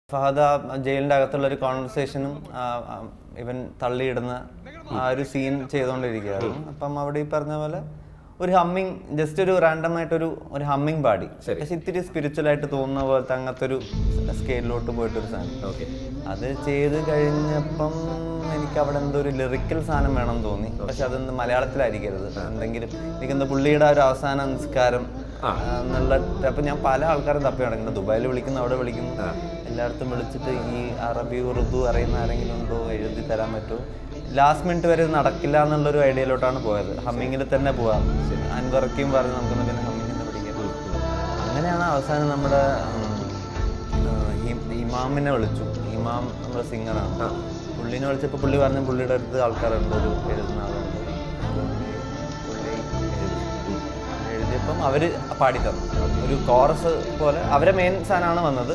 ഫഹദ് ആ ജയിലിന്റെ അകത്തുള്ള ഒരു കോൺവെർസേഷനും ഇവൻ തള്ളിയിടുന്ന ആ ഒരു സീൻ ചെയ്തുകൊണ്ടിരിക്കുകയായിരുന്നു അപ്പം അവിടെ ഈ പറഞ്ഞ പോലെ ഒരു ഹമ്മിങ് ജസ്റ്റ് ഒരു റാൻഡം ആയിട്ടൊരു ഒരു ഹമ്മിങ് പാടി പക്ഷെ ഇത്തിരി സ്പിരിച്വൽ ആയിട്ട് തോന്നുന്ന പോലത്തെ അങ്ങനത്തെ ഒരു സ്കെയിലിലോട്ട് പോയിട്ടൊരു സാധനം ഓക്കെ അത് ചെയ്ത് കഴിഞ്ഞപ്പം എനിക്ക് അവിടെ എന്തോ ഒരു ലിറിക്കൽ സാധനം വേണം തോന്നി പക്ഷെ അതൊന്ന് മലയാളത്തിലായിരിക്കരുത് എന്തെങ്കിലും എനിക്കെന്തോ പുള്ളിയുടെ ആ ഒരു അവസാന നിസ്കാരം ആ, എന്നുള്ള അപ്പൊ ഞാൻ പല ആൾക്കാരും തപ്പി നടക്കുന്നത് ദുബായിൽ വിളിക്കുന്നു അവിടെ വിളിക്കുന്നു എല്ലായിടത്തും വിളിച്ചിട്ട് ഈ അറബി ഉറുദു അറിയുന്ന ആരെങ്കിലും ഉണ്ടോ എഴുതി തരാൻ പറ്റുമോ ലാസ്റ്റ് മിനിറ്റ് വരെ ഇത് നടക്കില്ല എന്നുള്ളൊരു ഐഡിയയിലോട്ടാണ് പോയത് ഹമ്മിങ്ങിൽ തന്നെ പോവാം അൻവറക്കും പറഞ്ഞു നമുക്ക് പിന്നെ ഹമ്മിങ്ങിൽ പഠിക്കാം അങ്ങനെയാണ് അവസാനം നമ്മുടെ ഉം, ആ, ഇ- ഇമാമിനെ വിളിച്ചു ഇമാം നമ്മുടെ സിംഗറാണ് പുള്ളിനെ വിളിച്ചപ്പോൾ പുള്ളി പറഞ്ഞു പുള്ളിയുടെ അടുത്ത് ആൾക്കാരുണ്ട് ഒരു എഴുതുന്ന ആളുണ്ട് അപ്പോൾ പുള്ളി എഴുതി എഴുതിയപ്പം അവര് പാടി തന്നു ഒരു കോറസ് പോലെ അവരെ മെയിൻ സാധനമാണ് വന്നത്